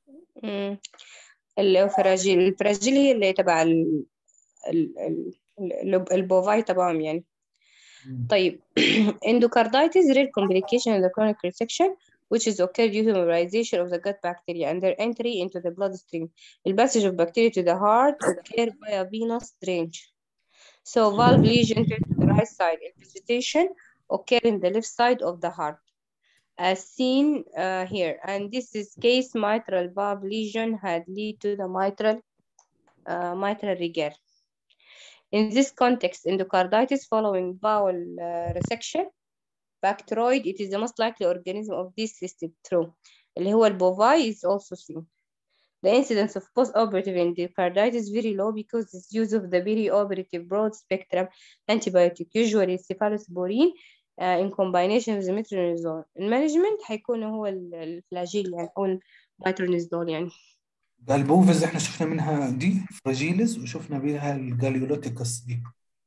مم. اللي هو فراجيل الفراجيل هي اللي تبع ال ال ال ال- البوفاي تبعهم يعني مم. طيب endocarditis rare complication in the chronic resection which is occurred due to mobilization of the gut bacteria and their entry into the bloodstream. The passage of bacteria to the heart occur via venous drainage. So valve lesion to the right side. Infiltration occur in the left side of the heart as seen uh, here. And this is case mitral valve lesion had lead to the mitral uh, mitral regurg. In this context, endocarditis following bowel uh, resection, bacteroid, it is the most likely organism of this system. True. اللي هو البوفاي is also seen. The incidence of post-operative endocarditis is very low because its use of the perioperative broad-spectrum antibiotic, usually cephalosporin, uh, in combination with metronidazole. المانجمنت هيكون هو ال- الفلاجيل يعني أو الميترونيزول يعني. ده البوفز احنا شفنا منها دي فراجيلز وشفنا بيها الجاليولوتيكس دي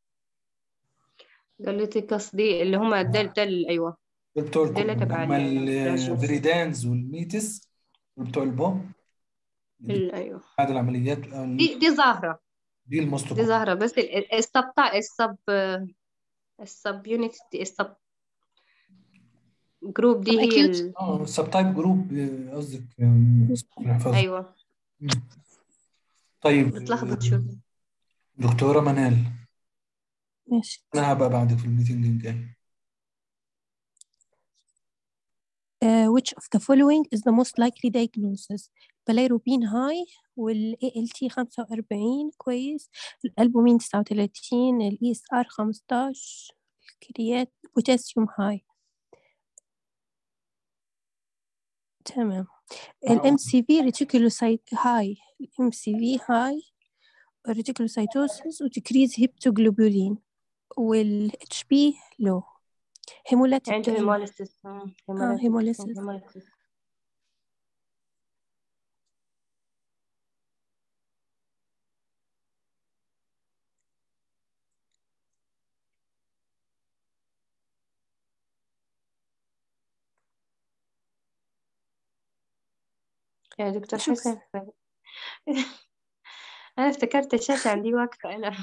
جاليتيكاس دي اللي هما دل دل أيوة دول بتوع دي اللي الكو- تبع هما الفراجيلز. الفريدانز والميتس دول بتوع البوم ال- أيوة بعد العمليات آه، دي دي ظاهرة دي الموست دي ظاهرة بس ال- ال- السب تاع السب السب يونت السب جروب دي هي Subacute. ال... اه السب تايب جروب آه، قصدك آه، نحفظها. أيوة مم. طيب بتلخبط شوية دكتورة منال ماشي انا هبقى بعدك في الميتنج الجاي Uh, which of the following is the most likely diagnosis bilirubin high وال ALT 45 كويس الألبومين 39 ال ESR 15 الكريات بوتاسيوم هاي تمام ال MCV reticulocyte high ال MCV high reticulocytosis و decrease hepatoglobulin وال HP low hemolytic عنده anemia. هيموليسيس اه hemolysis يا دكتور شوف. حسن أنا افتكرت الشاشة عندي واقفة أنا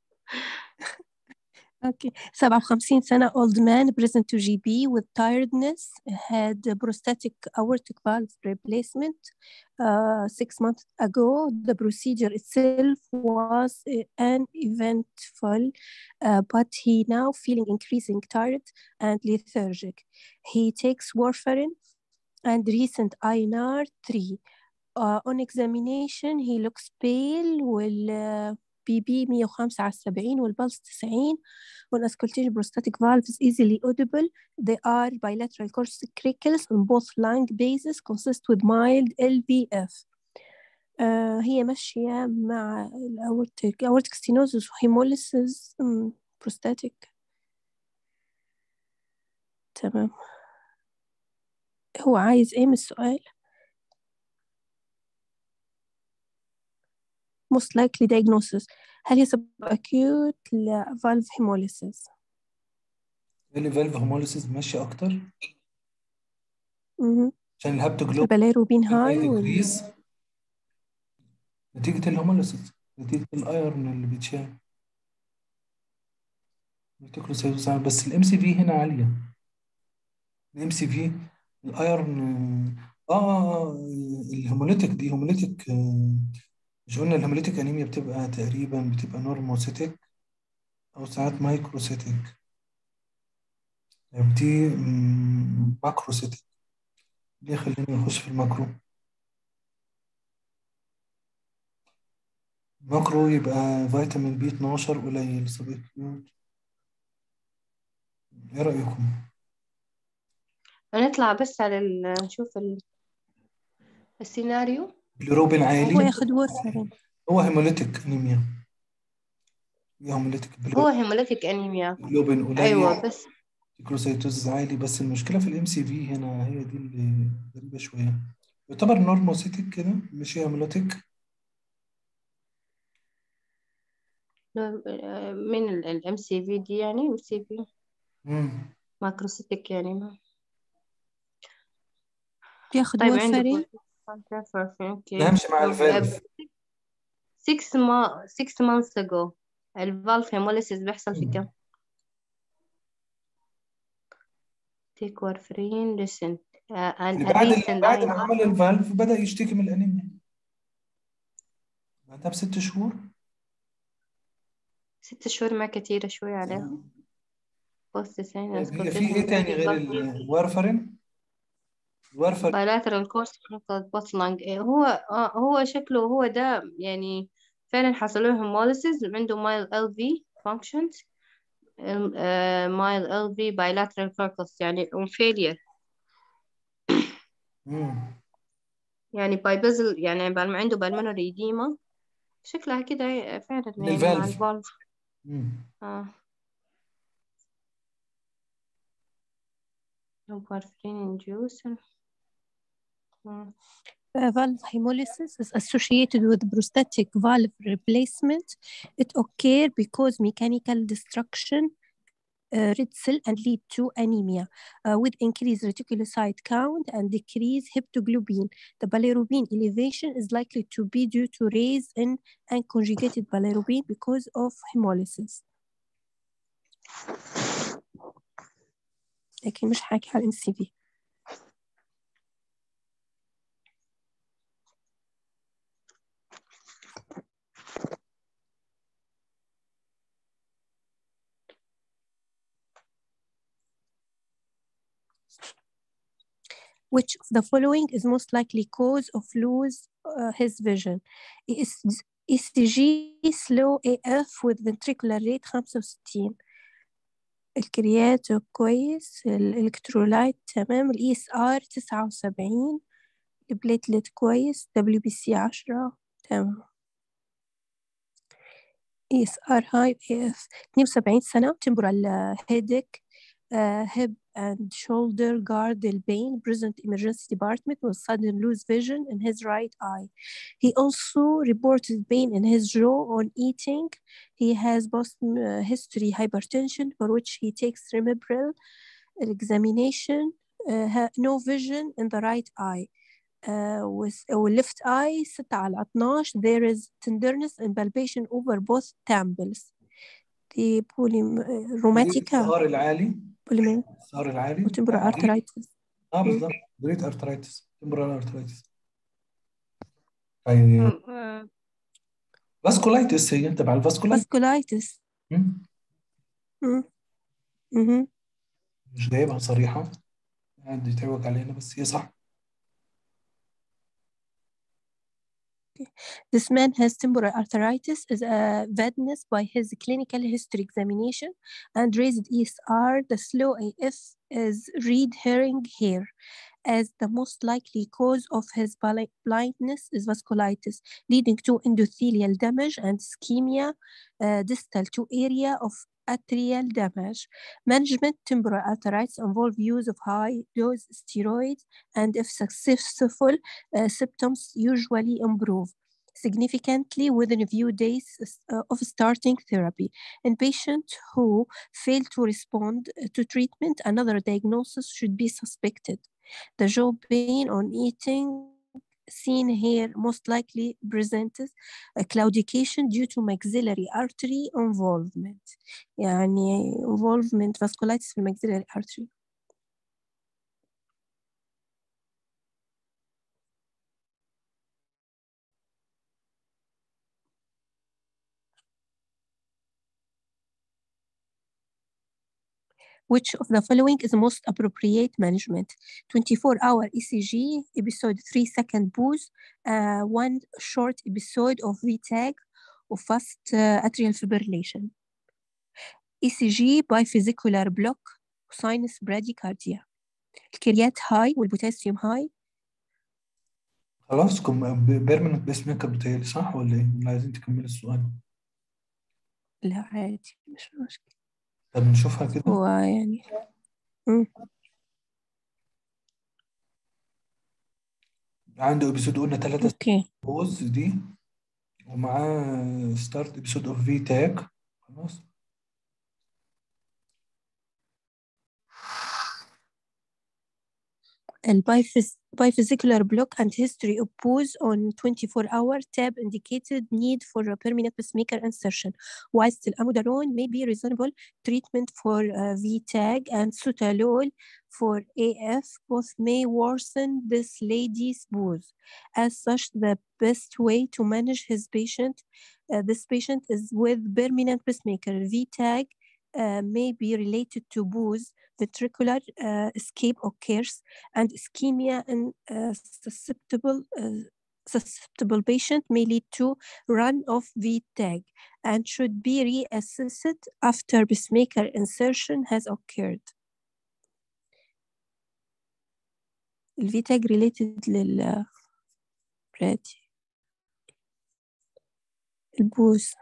Okay. 57 سنة old man present to GB with tiredness had a prosthetic aortic valve replacement uh, six months ago. The procedure itself was uh, uneventful, uh, but he now feeling increasing tired and lethargic. He takes warfarin and recent INR 3. Uh, on examination he looks pale وال بي بي 105 على 70 والبلس 90 والاسكولتيج prostatic valve is easily audible. They are bilateral crickles on both lung bases consist with mild LVF. آه هي ماشية مع الأورتيك aortic stenosis وهيموليسيس prostatic تمام هو عايز ايه من السؤال؟ most likely diagnosis هل هي subacute ل valve hemolysis اللي فالف هوموليسيس ماشي اكتر مهم. عشان الهابتوجلوب البلاروبين هاي وال... ديكريز نتيجة الهوموليسيس نتيجة الايرون اللي بيتشال الريتيكولوسايتوس عالي، بس الام سي في هنا عالية الام سي في الايرون اه آه، آه، الهيموليتيك دي هيموليتيك آه، مش قلنا الهيموليتيك انيميا بتبقى تقريبا بتبقى نورموسيتيك او ساعات مايكروسيتيك دي مم، ماكروسيتيك ليه خلينا نخش في الماكرو ماكرو يبقى فيتامين بي 12 قليل سبكيوت ايه رأيكم؟ هنطلع بس على ال... نشوف ال... السيناريو البيليروبين هو عالي ياخد وورفرين هو هيموليتيك انيميا هي هيموليتيك هو هيموليتيك أنيميا البيليروبين قليل أيوة بس الكروسيتوز عالي بس المشكلة في الام سي في هنا هي دي اللي غريبة شوية يعتبر نورموسيتيك كده مش هيموليتيك من الام سي في دي يعني ام سي في مم. ماكروسيتيك يعني ما بياخد طيب عنده وورفرين اوكي نمشي مع الفالف 6 ما 6 months ago الفالف هيموليسيس بيحصل في كم؟ take warfarin listen uh, and يعني a بعد recent بعد ما IMR عمل الفالف بدأ يشتكي من الانيميا بعدها بست شهور ست شهور ما كتيرة شوي عليهم بوست سين طيب هي في ايه تاني غير الوارفرين؟ الوارفرين bilateral course chronicled bottling إيه هو آه هو شكله هو ده يعني فعلا حصل له hemolysis عنده mild LV functions ال- آه mild LV bilateral course يعني on failure مم. يعني بايبزل يعني بعد ما عنده pulmonary edema شكلها كده فعلا من يعني مع الفالف الفالف مم. اه warfarin inducer مم. Uh, valve hemolysis is associated with prosthetic valve replacement. It occurs because mechanical destruction uh, red cell and lead to anemia uh, with increased reticulocyte count and decreased heptoglobin. The bilirubin elevation is likely to be due to raise in unconjugated bilirubin because of hemolysis. لكن مش حاكي على الام سي في Which of the following is most likely cause of lose uh, his vision? ES ECG slow AF with ventricular rate 65 الكريات كويس الالكترولايت تمام الاي اس ار 79 البليتلت كويس دبليو بي سي 10 تمام اي اس ار هاي اي اف 72 سنة temporal headache uh, hip and shoulder guard pain present emergency department with sudden lose vision in his right eye. He also reported pain in his jaw on eating. He has post uh, history hypertension for which he takes Rimipril. Examination uh, ha- no vision in the right eye. Uh, with uh, left eye 6 على 12 there is tenderness and palpation over both temples. دي بولي روماتيكا السهار العالي بولي السهار العالي وتمبرا آه، بريد ارترايتس اه بالظبط بريد ارترايتس تمبرال ارترايتس طيب آه، فاسكولايتس هي تبع الفاسكولايتس فاسكولايتس مم. مهم. مش جايبها صريحة قاعد يتعوج علينا بس هي صح This man has temporal arteritis is uh, evidenced by his clinical history examination and raised ESR. The slow AF is red herring hair, as the most likely cause of his bli- blindness is vasculitis, leading to endothelial damage and ischemia uh, distal to area of atrial damage. Management temporal arteritis involve use of high dose steroids, and if successful, uh, symptoms usually improve significantly within a few days uh, of starting therapy. In patients who fail to respond uh, to treatment, another diagnosis should be suspected. The jaw pain on eating seen here most likely presents a claudication due to maxillary artery involvement. يعني involvement vasculitis في maxillary artery. Which of the following is most appropriate management? 24-hour ECG, episode 3 second pause, uh, one short episode of VTAG or fast uh, atrial fibrillation. ECG by vesicular block, sinus bradycardia. الكريات هاي والبوتاسيوم هاي خلاص كم بيرمننت بيس ميكر بتهيألي صح ولا ايه؟ ولا عايزين تكملي السؤال؟ لا عادي مش مشكلة طب نشوفها كده هو يعني مم. عنده ابيسود قلنا ثلاثة اوكي بوز دي ومعاه ستارت ابيسود اوف في تاج خلاص البايفز biphasicular block and history of pause on 24-hour tab indicated need for a permanent pacemaker insertion, whilst amiodarone may be reasonable treatment for uh, VTAG and sotalol for AF both may worsen this lady's pause. As such, the best way to manage his patient, uh, this patient is with permanent pacemaker. VTAG uh, may be related to booze, ventricular uh, escape occurs, and ischemia in uh, susceptible uh, susceptible patient may lead to run of VTAG and should be reassessed after pacemaker insertion has occurred. الفيتاج related لل برادي البوز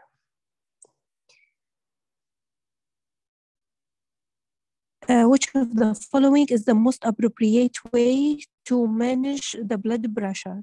Uh, which of the following is the most appropriate way to manage the blood pressure?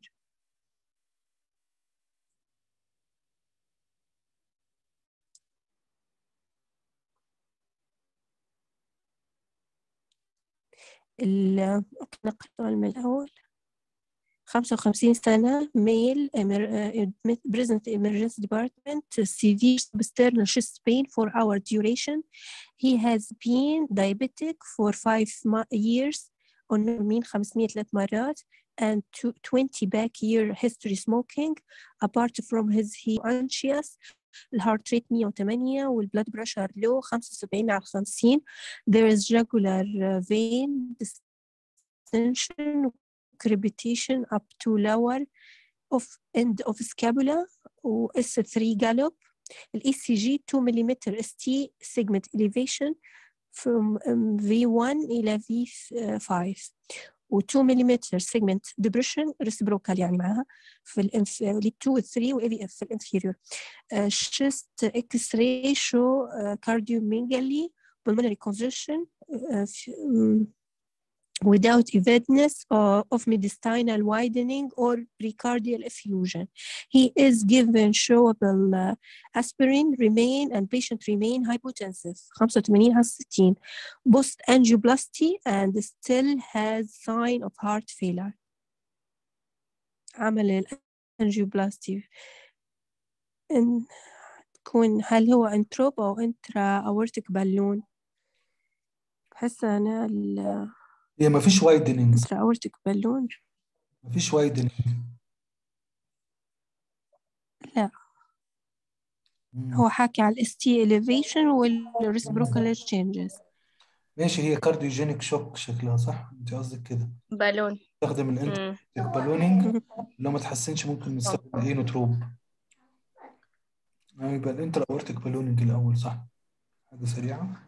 ال أوكي، نقرأ من الأول خمسة وخمسين سنة male emer- uh, admit- present emergency department severe substernal chest pain for hour duration he has been diabetic for five mo- years on metformin 500 ثلاث مرات and two- 20 back year history smoking apart from his he anxious الهارت ريت 108 والبلاد بريشر لو 75 على 50 there is jugular uh, vein distension crepitation up to lower of end of scapula و S3 gallop ال ECG 2 mm ST segment elevation from um, V1 إلى V5 و 2 mm segment depression reciprocal يعني معاها في الانف ال 2 وال 3 و AVF في الانفيريور uh, chest x-ray show uh, cardiomegaly pulmonary congestion uh, f- um, without evidence of, of mediastinal widening or precardial effusion. He is given chewable uh, aspirin, remain, and patient remain hypotensive. 85 على 60 post angioplasty and still has sign of heart failure. عمل الانجيوبلاستي إن تكون هل هو انتروب او انترا اورتيك بالون بحس انا الانترا هي ما فيش وايدنينج اورتيك بالون ما فيش وايدنينج لا هو حاكي على الاس تي elevation والريسبروكال changes ماشي هي كارديوجينيك شوك شكلها صح انت قصدك كده بالون نستخدم الانتر مم. بالونينج لو ما تحسنش ممكن نستخدم الاينوتروب آه، يبقى الانتر اورتيك بالونينج الاول صح حاجه سريعه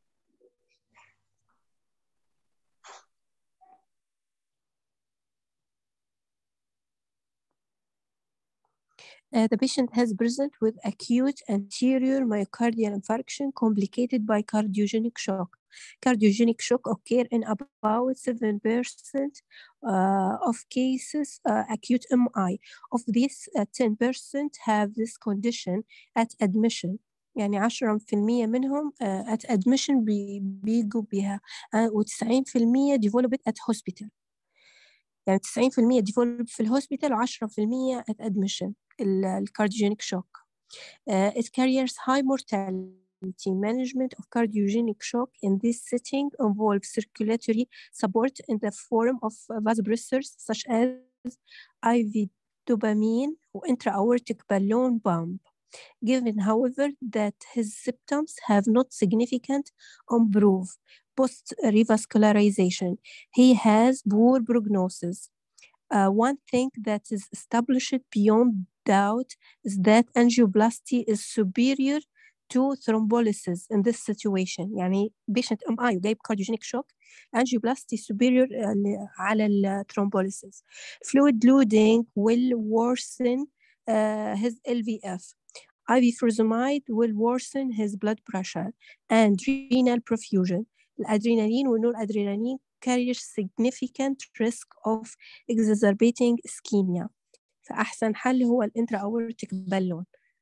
Uh, the patient has present with acute anterior myocardial infarction complicated by cardiogenic shock. Cardiogenic shock occur in about 7% uh, of cases uh, acute MI. Of this, uh, 10% have this condition at admission. يعني 10% منهم uh, at admission بي- بيجوا بها uh, و90% developed at hospital. يعني 90% develop في الهوسبيتال و10% at admission ال- الكارديوجينيك شوك. Uh, it carries high mortality. Management of cardiogenic shock in this setting involves circulatory support in the form of vasopressors such as IV dopamine or intra-aortic balloon pump. Given, however, that his symptoms have not significant improved post revascularization, he has poor prognosis. Uh, one thing that is established beyond doubt is that angioplasty is superior to thrombolysis in this situation. يعني patient MI وجايب cardiogenic shock angioplasty superior uh, ل- على ال thrombolysis. Fluid loading will worsen uh, his LVF. IV furosemide will worsen his blood pressure and renal perfusion. الادرينالين والنورادرينالين carry significant risk of exacerbating ischemia. فأحسن حل هو الانترا اورتيك بالون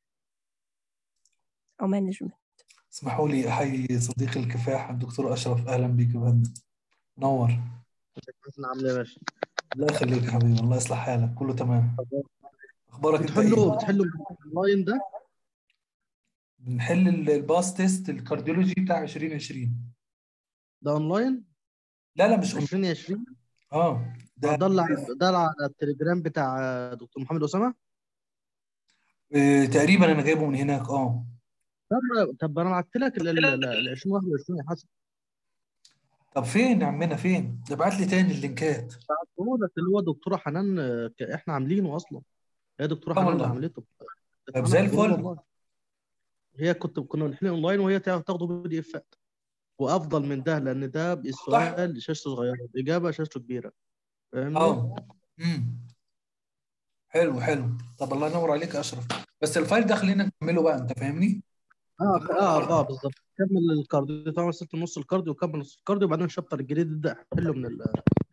أو مانجمنت اسمحوا لي احيي صديقي الكفاح الدكتور اشرف اهلا بيك يا فندم نور احنا عامل ايه يا باشا الله يخليك يا حبيبي الله يصلح حالك كله تمام اخبارك انت بتحلوا ايه بتحلوا اونلاين ده بنحل ال- الباس تيست الكارديولوجي بتاع 2020 ده اونلاين لا لا مش أون- 2020 اه ده ده اللي على- ده اللي على التليجرام بتاع دكتور محمد اسامه آه، تقريبا انا جايبه من هناك اه طب طب انا بعت لك ال ال- ال 2021 يا حسن طب فين يا عمنا فين ابعت لي تاني اللينكات هو ده اللي هو دكتوره حنان آه، ك- احنا عاملينه اصلا هي دكتوره آه حنان اللي والله. عملته طب زي أنا بقول الفل. والله. هي كنت كنا بنحل اونلاين وهي تا- تاخده بي دي افات وافضل من ده لان ده السؤال شاشته صغيره الاجابه شاشته كبيره فاهمني؟ اه امم حلو حلو طب الله ينور عليك يا اشرف بس الفايل ده خلينا نكمله بقى انت فاهمني اه اه اه بالظبط كمل الكارديو طبعا ست نص الكارديو وكمل نص الكارديو وبعدين الشابتر الجديد ده حله من ال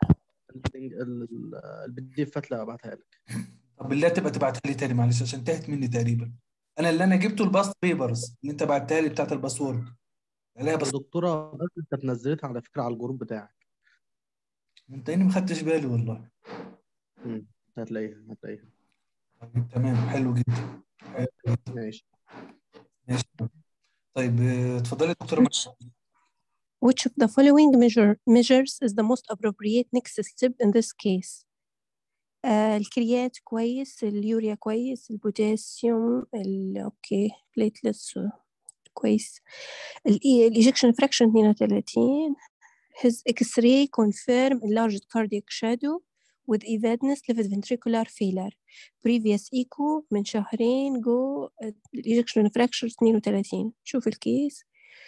البي دي افات اللي ابعتها لك طب بالله تبقى تبعتها لي تاني معلش عشان انتهت مني تقريبا انا اللي انا جبته الباس بيبرز اللي انت بعتها لي بتاعت الباسورد عليها بس الدكتوره بس انت نزلتها على فكره على الجروب بتاعك انت اني ما خدتش بالي والله مم. هتلاقيها هتلاقيها طيب تمام حلو جدا حلو جدا ماشي ماشي طيب آه، اتفضلي يا دكتوره Which, which of the following measure, measures is the most appropriate next step in this case? آه الكريات كويس اليوريا كويس البوتاسيوم ال اوكي platelets كويس الايجكشن فراكشن 32 his x-ray confirm enlarged cardiac shadow with evadness left ventricular failure previous echo من شهرين جو ejection fraction 32 شوف الكيس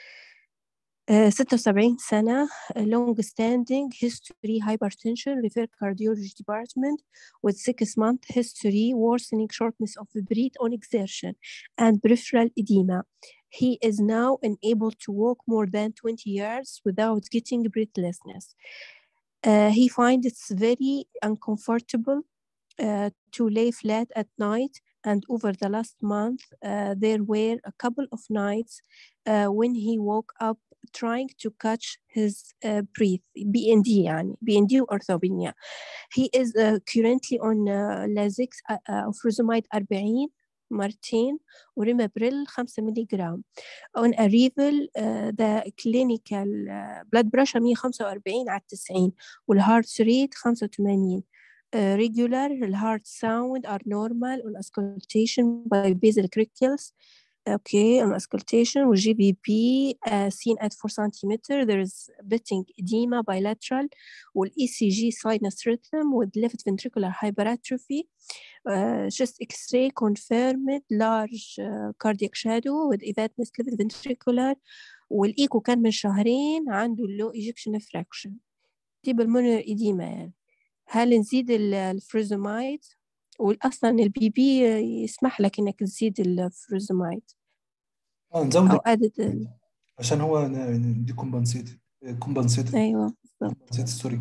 آه، 76 سنة long standing history hypertension refer cardiology department with six month history worsening shortness of breath on exertion and peripheral edema. He is now unable to walk more than 20 yards without getting breathlessness. Uh, he finds it's very uncomfortable uh, to lay flat at night and over the last month uh, there were a couple of nights uh, when he woke up trying to catch his uh, breath BND يعني BND orthopnea he is uh, currently on uh, Lasix uh, uh, furosemide 40 مرتين وريمابريل 5 ملي جرام on arrival uh, the clinical uh, blood pressure 145 على 90 والهارت ريت 85 uh, regular الهارت sound are normal on auscultation by basal criticals okay on auscultation with GBP uh, seen at 4 centimeter there is beating edema bilateral وال ECG sinus rhythm with left ventricular hypertrophy uh, chest x-ray confirmed large uh, cardiac shadow with evadness left ventricular والايكو كان من شهرين عنده low ejection fraction دي بالمونر edema يعني هل نزيد ال- الفروزومايد واصلا البي بي يسمح لك انك تزيد الفروزومايد اه نزود او ادد ال- عشان هو دي كومبنسيت كومبنسيت ايوه بالضبط كومبنسيت ستوري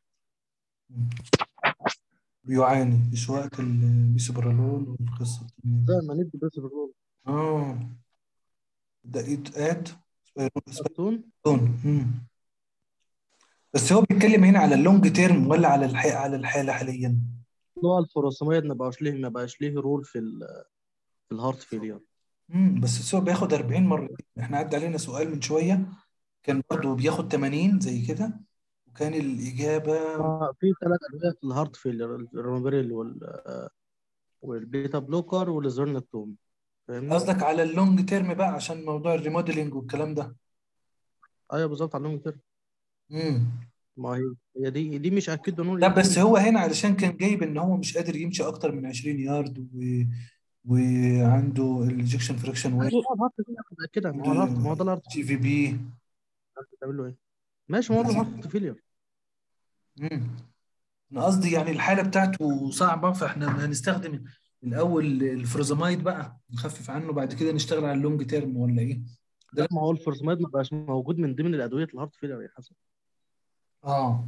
بيعاني مش وقت البيسوبرالول والقصة التانية زي دي. ما ندي بس بالرول اه ده ايد اد سبتون سبايرون بس هو بيتكلم هنا على اللونج تيرم ولا على الح... على الحالة حاليا نوع الفروسمايد ما بقاش ليه ما بقاش ليه رول في ال في الهارت فيلير امم بس هو بياخد 40 مرة احنا عدى علينا سؤال من شوية كان برضه بياخد 80 زي كده وكان الإجابة في ثلاث ادويه في الهارت فيلير الرومابريل وال والبيتا بلوكر والزرنتوم فاهمني؟ قصدك على اللونج تيرم بقى عشان موضوع الريموديلنج والكلام ده ايوه بالظبط على اللونج تيرم امم ما هي هي دي دي مش اكيد نقول لا بس هو هنا علشان كان جايب ان هو مش قادر يمشي اكتر من 20 يارد و... وعنده الايجكشن فريكشن ما واحد هو الهارت فيلير كده ما هو الهارت ما هو ده الهارت جي في بي بتعمل له ايه؟ ماشي ما هو ده الهارت فيلير امم انا قصدي يعني الحاله بتاعته صعبه فاحنا هنستخدم الاول الفروزامايد بقى نخفف عنه بعد كده نشتغل على اللونج تيرم ولا ايه لا ما هو الفورسمايد ما بقاش موجود من ضمن الادويه الهارت فيلير يا حسن اه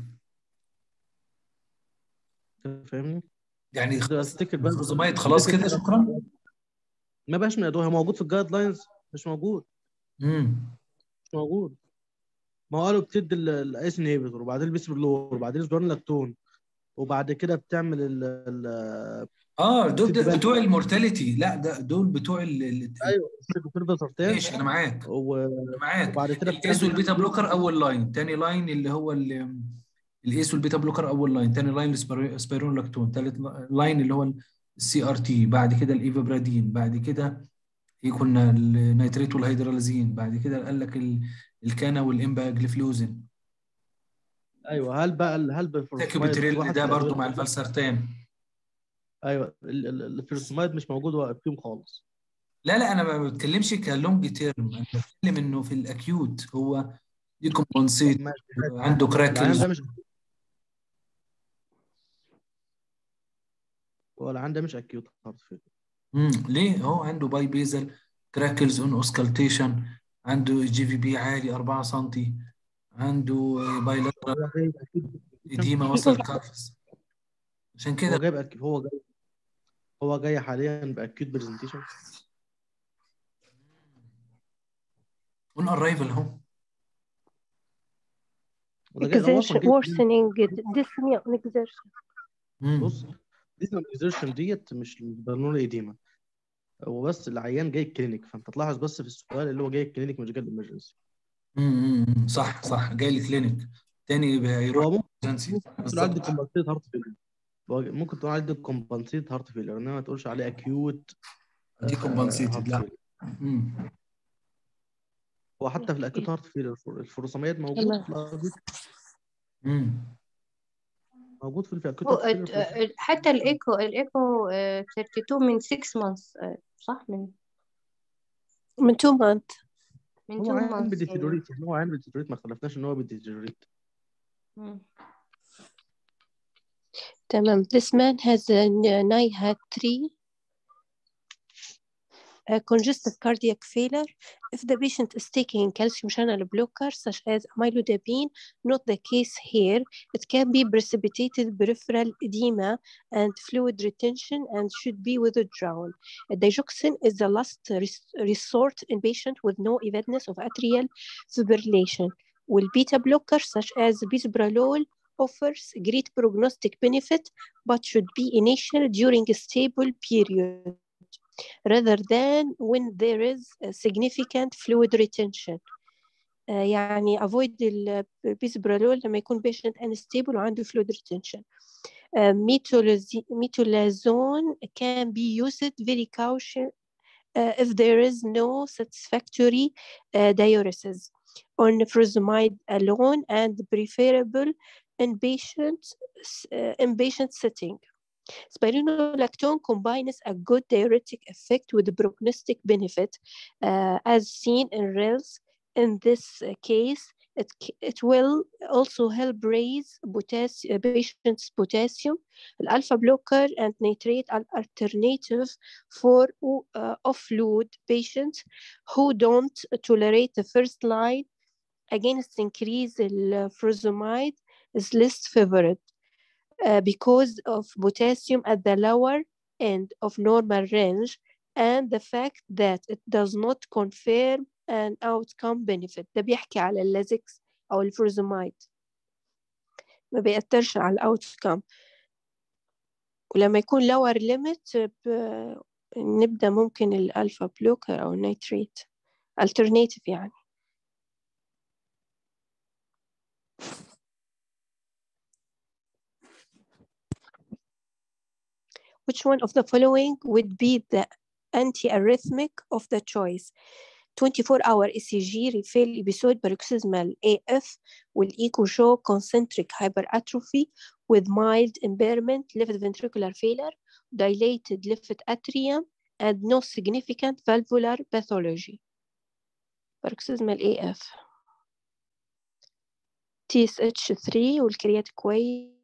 فاهمني؟ يعني ده افتكر بقى الفروزامايد خلاص كده شكرا ما بقاش من الادويه هو موجود في الجايد لاينز مش موجود امم مش موجود ما هو قالوا بتدي الايس انهبيتور وبعدين البيسبرلور وبعدين السبرونلاكتون وبعد كده بتعمل ال ال اه دول بتدي ده بقى بتوع المورتاليتي لا ده دول بتوع ال... ال... ايوه السيرفيسرتين ماشي انا معاك و- انا معاك وبعد كده الايس بتعمل والبيتا بلوكر اول لاين تاني لاين اللي هو ال- الايس والبيتا بلوكر اول لاين تاني لاين السبيرون لاكتون تالت لاين اللي هو السي ار تي بعد كده الايفابرادين بعد كده ايه كنا النيتريت والهيدرالازين بعد كده قال لك ال- الكانا والامباجليفلوزين ايوه هل بقى ال- هل بالفورسمايد تاكيوبيتريل واحد ده في الادويه برضو مع الموجوده الفالسرتان ايوه ال- ال- الفورسمايد مش موجود فيهم خالص لا لا انا ما بتكلمش كلونج تيرم انا بتكلم انه في الاكيوت هو دي كومبنسيت ماشي ماشي عنده العيان كراكلز ده مش هو العيان ده مش اكيوت هارت فيلر امم ليه هو عنده باي بيزل كراكلز اون اوسكالتيشن عنده جي في بي عالي 4 سم عنده بايلاترال هو جايب اكيد اديما وصل كافس عشان هو كده جايب أكيد هو جاي هو جاي حاليا باكيوت برزنتيشن اون ارايفل اهو وده جاي هو اصلا exertion جاي worsening dyspnea on exertion امم بص دي الاكزertion ديت مش بالنور ايديما هو بس العيان جاي الكلينيك فانت تلاحظ بس في السؤال اللي هو جاي الكلينيك مش جاي الامرجنسي امم صح صح جاي لي كلينيك تاني هيروح هو ممكن emergency. ممكن تقول بالظبط عندي كومبنسيت هارت فيلر ممكن تقول عندي كومبنسيت هارت فيلر انما ما تقولش عليه اكيوت دي كومبنسيتد هارت لا فيلر امم هو حتى في الاكيوت هارت فيلر الفروساميد موجود تمام. في الأكيوت امم موجود في الاكيوت هو هارت فيلر ات- ات- حتى الايكو الايكو آه، 32 من 6 months آه، صح من من two months من هو 2 عين months يعني بيديتيروريت يعني هو عين بيديتيروريت ما اختلفناش ان هو بيديتيروريت مم. تمام this man has a NIHAD 3 uh, congestive cardiac failure if the patient is taking calcium channel blocker such as amlodipine not the case here it can be precipitated peripheral edema and fluid retention and should be withdrawn digoxin is the last res- resort in patient with no evidence of atrial fibrillation will beta blocker such as bisoprolol offers great prognostic benefit but should be initial during a stable period rather than when there is a significant fluid retention آه، يعني avoid البيسبرالول لما يكون patient unstable وعنده fluid retention آه، metolazi- metolazone can be used very cautious uh, if there is no satisfactory uh, diuresis on furosemide alone and preferable in patient, uh, inpatient setting. Spironolactone combines a good diuretic effect with prognostic benefit, uh, as seen in RELS. In this uh, case, it, c- it will also help raise potas- uh, patients' potassium. Alpha blocker and nitrate are alternative for uh, off-load patients who don't tolerate the first line against increase the furosemide is less favored uh, because of potassium at the lower end of normal range and the fact that it does not confirm an outcome benefit ده بيحكي على اللازكس أو الفروزمايد ما بيأثرش على الأوتكم ولما يكون lower limit ب... نبدأ ممكن الألفا بلوكر أو النيتريت alternative يعني Which one of the following would be the antiarrhythmic of the choice? 24-hour ECG refill episode paroxysmal AF will echo show concentric hypertrophy with mild impairment, left ventricular failure, dilated left atrium, and no significant valvular pathology. Paroxysmal AF TSH3 والكريات كويس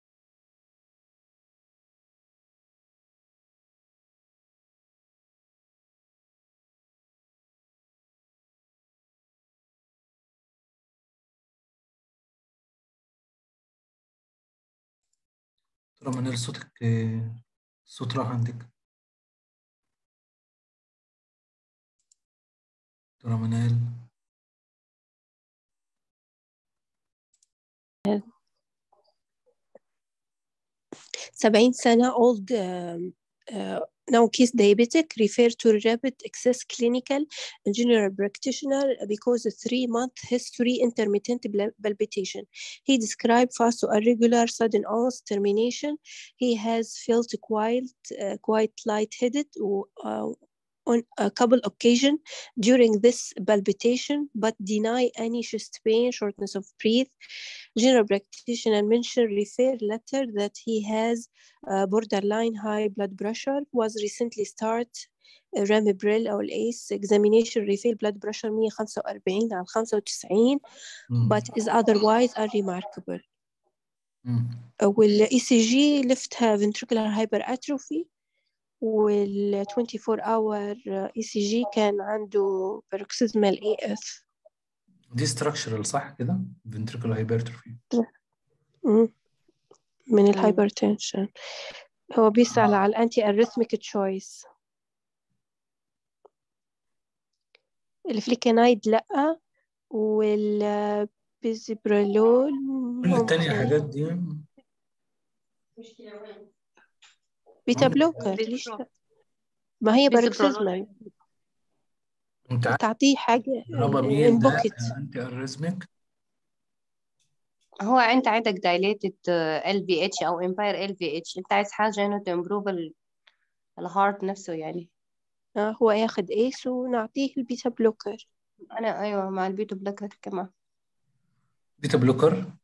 ترى منال صوتك آه، الصوت راح عندك ترى منال 70 سنة old um, uh, now case diabetic refer to rapid access clinical and general practitioner because a three month history intermittent bla- palpitation. He described fast or irregular sudden onset termination. He has felt quite uh, quite lightheaded uh, on a couple occasions during this palpitation, but deny any chest pain, shortness of breath. General practitioner mentioned refer letter that he has uh, borderline high blood pressure, was recently start رامبريل أو الأيس examination reveal blood pressure 145 على 95 مم. but is otherwise unremarkable مم. والاي سي جي لفتها ventricular hypertrophy وال 24 hour اي سي جي كان عنده paroxysmal اي اف دي structural صح كده ventricular hypertrophy من الهايبرتنشن هو بيسأل على الانتي اريثميك تشويس الفليكانايد لأ والبيزبرالول كل التانية ممكن حاجات دي بيتا بلوكر ليش لأ؟ ما هي باروكسيزمال انت عارف تعطيه حاجة الرابامين ان ده بوكيت انتي اريزميك هو انت عندك dilated ال في اتش او امباير ال في اتش انت عايز حاجه انه تمبروف الهارت نفسه يعني آه هو ياخد ايس ونعطيه البيتا بلوكر انا ايوه مع البيتو بلاكر كمان بيتا بلوكر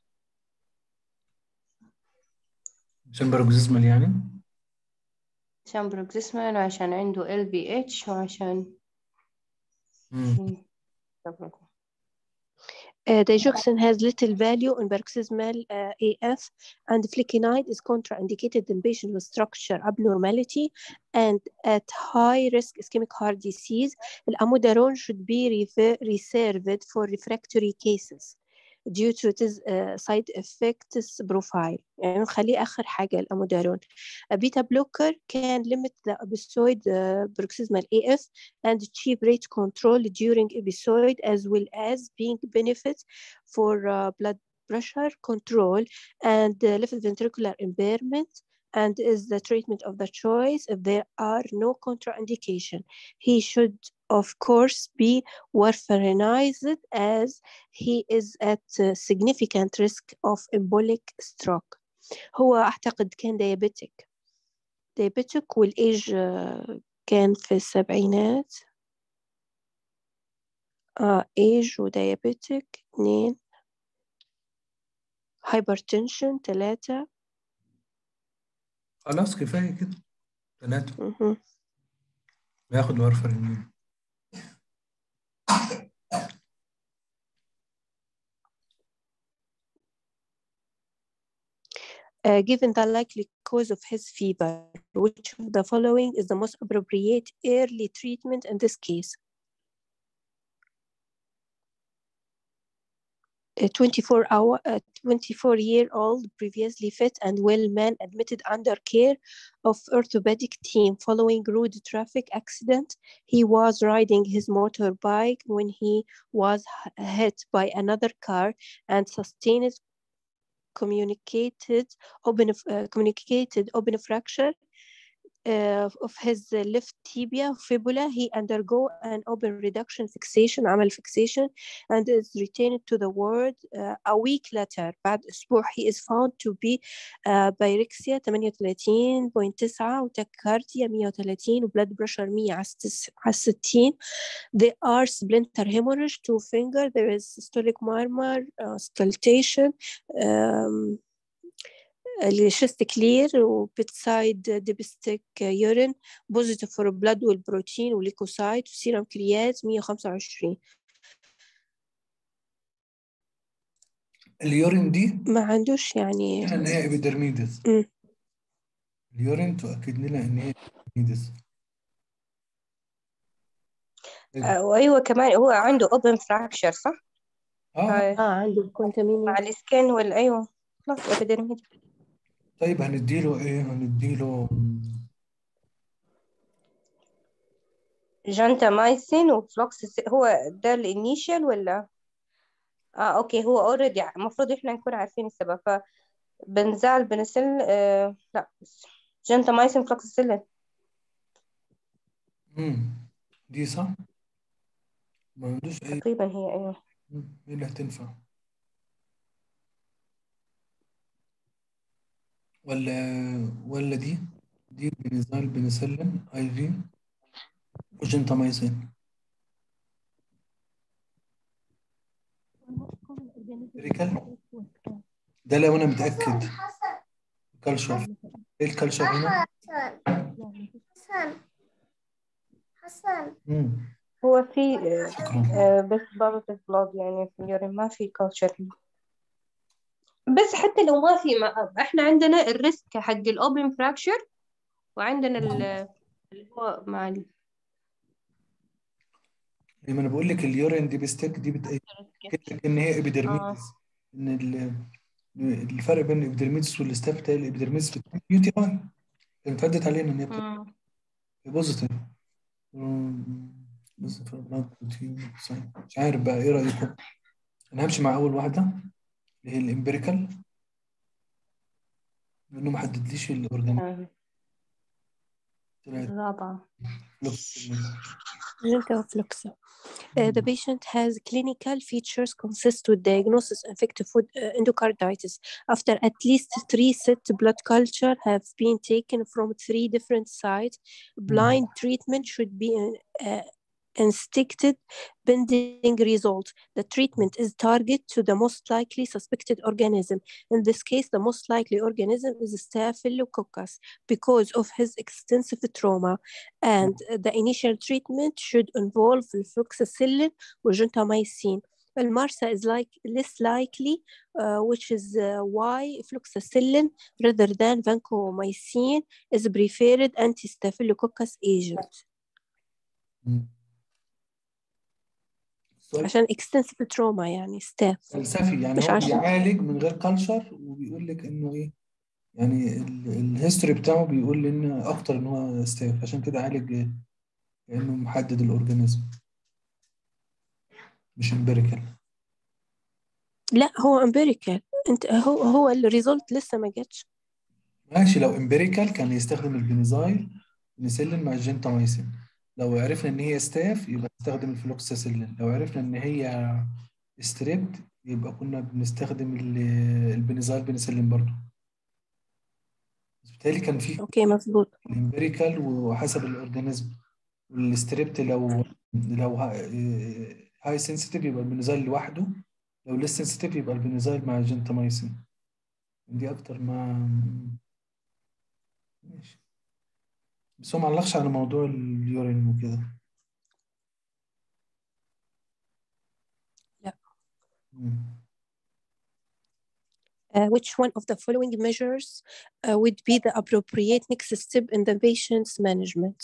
عشان باروكسيزمال يعني عشان بروكسيسمال وعشان عنده ال في اتش وعشان مم. Uh, digoxin has little value in paroxysmal uh, AF, and flecainide is contraindicated in patients with structure abnormality and at high risk ischemic heart disease. Amiodarone should be refer- reserved for refractory cases due to its uh, side effects profile. يعني نخليه آخر حاجة الأمودارون. A beta blocker can limit the episode uh, paroxysmal AF and achieve rate control during episode as well as being benefit for uh, blood pressure control and uh, left ventricular impairment and is the treatment of the choice if there are no contraindication. He should of course be warfarinized as he is at uh, significant risk of embolic stroke. هو أعتقد كان diabetic diabetic والإيج uh, كان في السبعينات آه إيج وديابيتك اتنين هايبرتنشن تلاتة خلاص كفاية كده ثلاثة مهم. بياخد وارفرين Uh, given the likely cause of his fever, which of the following is the most appropriate early treatment in this case? A 24 hour, a 24 year old, previously fit and well man admitted under care of orthopedic team following road traffic accident. He was riding his motorbike when he was h- hit by another car and sustained communicated open uh, communicated open fracture uh, of his left tibia fibula he undergo an open reduction fixation عمل fixation and is retained to the ward uh, a week later بعد أسبوع he is found to be uh, pyrexia 38.9 وتكارديا 130 وبلاد بريشر 100 على 60 they are splinter hemorrhage two finger there is systolic murmur uh, stultation um, الشيست كلير وبيتسايد ديبستيك يورين بوزيتيف فور بلاد والبروتين وليكوسايت وسيرم كريات 125 اليورين دي ما عندوش يعني ان هي ابيدرميدس مم. اليورين تؤكد لنا ان هي ابيدرميدس آه، وايوه كمان هو عنده اوبن فراكشر صح؟ اه هاي. اه عنده مع كونتامينيت السكين ولا ايوه خلاص ابيدرميد طيب هنديله ايه هنديله جانتامايسين وفلوكس هو ده الانيشال ولا اه اوكي هو اوريدي المفروض احنا نكون عارفين السبب فبنزال بنسل آه لا جنتامايسين فلوكسيسيلين امم دي صح ما عندوش اي تقريبا هي ايوه مم. ايه اللي هتنفع ولا ولا دي دي بنزال بنسلين اي في وجنتامايسين امبيريكال ده لو انا متاكد كلشر ايه الكلشر هنا حسن حسن امم هو في آه شكرا آه بس بابا في بلاد يعني في اليورين ما في كلتشر بس حتى لو ما في ما احنا عندنا الريسك حق الاوبن فراكشر وعندنا ال- اللي هو مع ال- لما انا بقول لك اليورين دي بستيك دي بتأكد لك ان هي اه ابيدرميدس ان ال- الفرق بين الابيدرميدس والستاف ده الابيدرميدس بتكون يو تي اي كانت عدت علينا ان هي بتبقى مم. بوزيتيف بس في البلاد بروتين ساين. مش عارف بقى ايه رايكم انا همشي مع اول واحده اللي هي الامبيريكال لانه ما حددليش الاورجانيك آه. طلعت الرابعة فلوكس Gentafluxa. Uh, the patient has clinical features consist with diagnosis infective food, uh, endocarditis after at least three set blood culture have been taken from three different sites. Blind treatment should be uh, instincted pending result. The treatment is target to the most likely suspected organism. In this case, the most likely organism is Staphylococcus because of his extensive trauma. And the initial treatment should involve fluoxetillin or gentamicin. المرسى is like less likely, uh, which is uh, why fluoxetillin rather than vancomycin is preferred anti-staphylococcus agent. السؤال عشان extensive trauma يعني staph فلسفي يعني مش هو عشان بيعالج من غير كلشر وبيقول لك انه ايه يعني ال- الهيستوري بتاعه بيقول لي ان اكتر ان هو ستاف عشان كده عالج لانه محدد الاورجانيزم مش امبيريكال لا هو empirical انت هو هو الريزولت لسه ما جاتش ماشي لو امبيريكال كان يستخدم البنزايل بنسلين مع الجنتاميسين لو عرفنا ان هي ستاف يبقى نستخدم الفلوكساسيلين لو عرفنا ان هي ستريبت يبقى كنا بنستخدم ال- البنزايل بنسلين برضو بس بالتالي كان في اوكي مظبوط الامبيريكال وحسب الاورجانيزم والستريبت لو لو هاي سنسيتيف يبقى البنزايل لوحده لو ليس سنسيتيف يبقى البنزايل مع الجنتاميسين دي اكتر ما ماشي بس هو معلقش على موضوع اليورين وكده لا مم. Uh, which one of the following measures uh, would be the appropriate next step in the patient's management?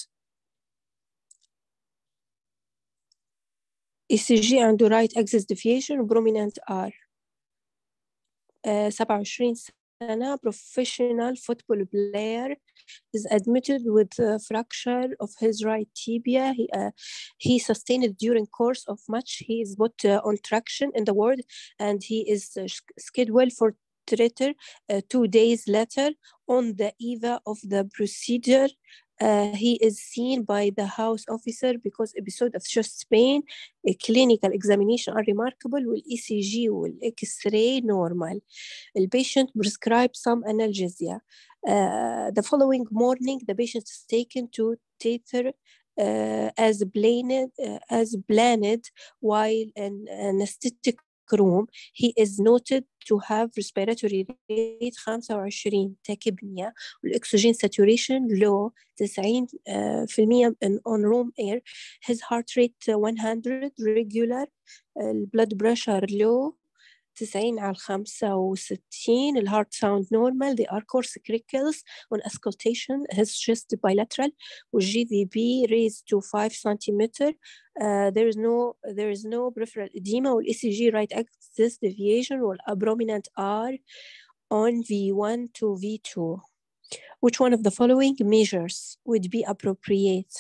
ECG عنده right axis deviation prominent R uh, 27 سنة professional football player is admitted with a fracture of his right tibia. He, uh, he sustained during course of match. He is put uh, on traction in the ward and he is uh, sch- scheduled for theater uh, two days later on the eve of the procedure. Uh, he is seen by the house officer because episode of chest pain, a clinical examination are remarkable with ECG will X-ray normal. The patient prescribed some analgesia. Uh, the following morning, the patient is taken to theater uh, as planned, uh, as planned while in anesthetic room. He is noted to have respiratory rate 25 tachypnea والأكسجين saturation low 90 uh, في المية in- on room air. His heart rate uh, 100 regular. Uh, blood pressure low 90 على 65 الهارت ساوند نورمال they are coarse crickles on auscultation his chest bilateral والجي في بي raised to 5 centimeter uh, there is no there is no peripheral edema والاي سي جي right axis deviation والabdominant R on V1 to V2 which one of the following measures would be appropriate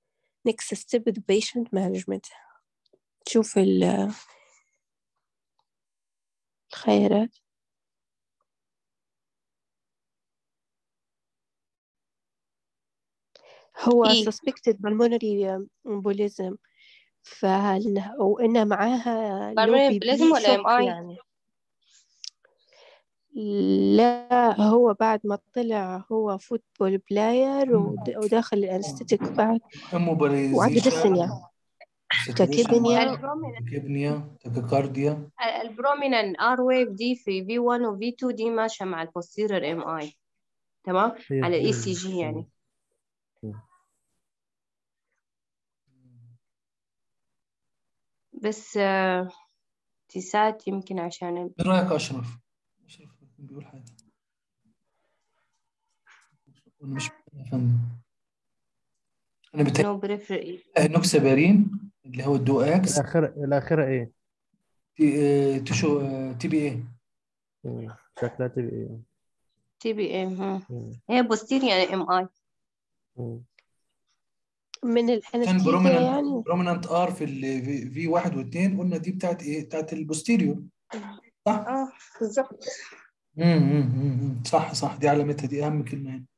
next step with patient management شوف ال الخيرات هو إيه suspected pulmonary embolism فهل وإنه معاها low بالمونري BP لازم ولا ام shock اي يعني لا هو بعد ما طلع هو فوتبول بلاير ود- وداخل الانستيتيك بعد وعنده ديسنيا تاكيبنيا تاكيبنيا تاكيكارديا البرومينان ار ويف دي في في 1 و في 2 دي ماشيه مع البوستيرير ام اي تمام هي على الاي هي سي جي يعني بس آه، تسات يمكن عشان ال- ايه رايك يا اشرف؟ اشرف بيقول حاجه انا مش يا فندم انا بتهيألي نو بريفر نوكسابارين اللي هو الدو اكس الأخيرة الأخيرة إيه؟ تي آه، تشو آه، تي بي اي مم. شكلها تبقى إيه؟ تي بي ام مم. هي بوستيرير ام اي مم. من كان الانستيزيا برومينانت يعني برومينانت ار في ال في في واحد واثنين قلنا دي بتاعت ايه؟ بتاعت البوستيريور صح؟ اه بالظبط امم صح صح دي علامتها دي اهم كلمه هنا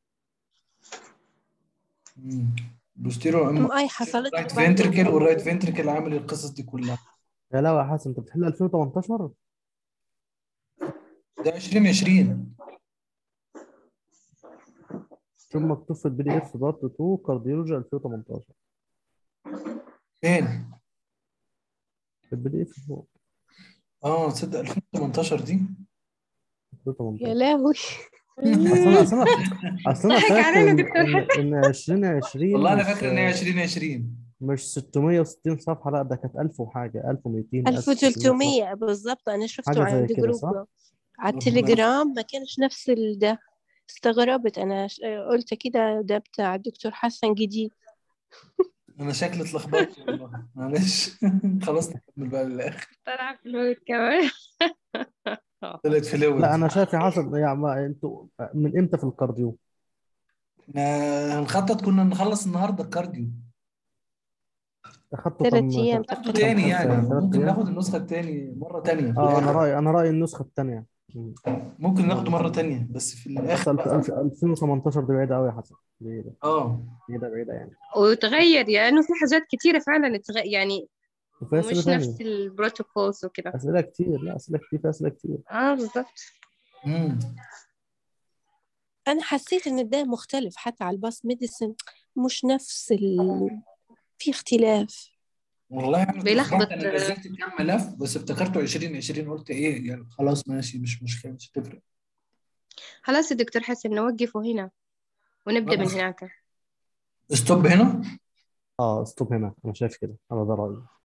امم بوستيريور ام اي حصلت رايت له فنتركل بعد والرايت فنتركل عامل القصص دي كلها يا لا يا حسن أنت بتحل 2018 ده 2020 شوف مكتوب في البي دي إف بارت 2 كارديولوجي 2018 فين؟ في البي دي إف فوق اه تصدق 2018 دي 2018 يا لهوي اصل انا اصل انا اصل انا ضحك فاكر علينا ان دكتور ان إن 2020 والله انا مش فاكر ان هي 2020 مش 660 صفحه لا ده كانت 1000 وحاجه 1200 1300 صفحه 1300 بالضبط انا شفته حاجه زي عند كده صح؟ جروب على ربنا التليجرام ما كانش نفس ال- ده استغربت انا ش- قلت كده ده بتاع الدكتور حسن جديد انا شكلي اتلخبطت والله معلش خلاص نكمل بقى للاخر طلع في الوقت كمان طلعت في لود لا انا شايف يا حسن يعني ما انتوا من امتى في الكارديو؟ احنا هنخطط كنا نخلص النهارده الكارديو اخدته ثلاث كم ايام ناخده تقريبا تاني يعني ثلاث ممكن ايام ناخد النسخه التاني مره تانيه في اه انا الاخر رايي انا رايي النسخه الثانيه ممكن ناخده مره تانيه بس في بس الاخر 2018 دي بعيده قوي يا حسن بعيده اه بعيده بعيده يعني وتغير يعني في حاجات كتيرة فعلا تغ... يعني وفي اسئله مش ثانيه نفس البروتوكولز وكده اسئله كتير لا اسئله كتير في اسئله كتير اه بالظبط امم انا حسيت ان ده مختلف حتى على الباس ميديسن مش نفس ال... في اختلاف والله انا بيلخبط. اتلخبطت انا نزلت كام ملف بس افتكرته 2020 قلت ايه يعني خلاص ماشي مش مشكله مش هتفرق خلاص يا دكتور حسن نوقفه هنا ونبدأ من خلاص. هناك ستوب هنا اه ستوب هنا انا شايف كده انا ده رايي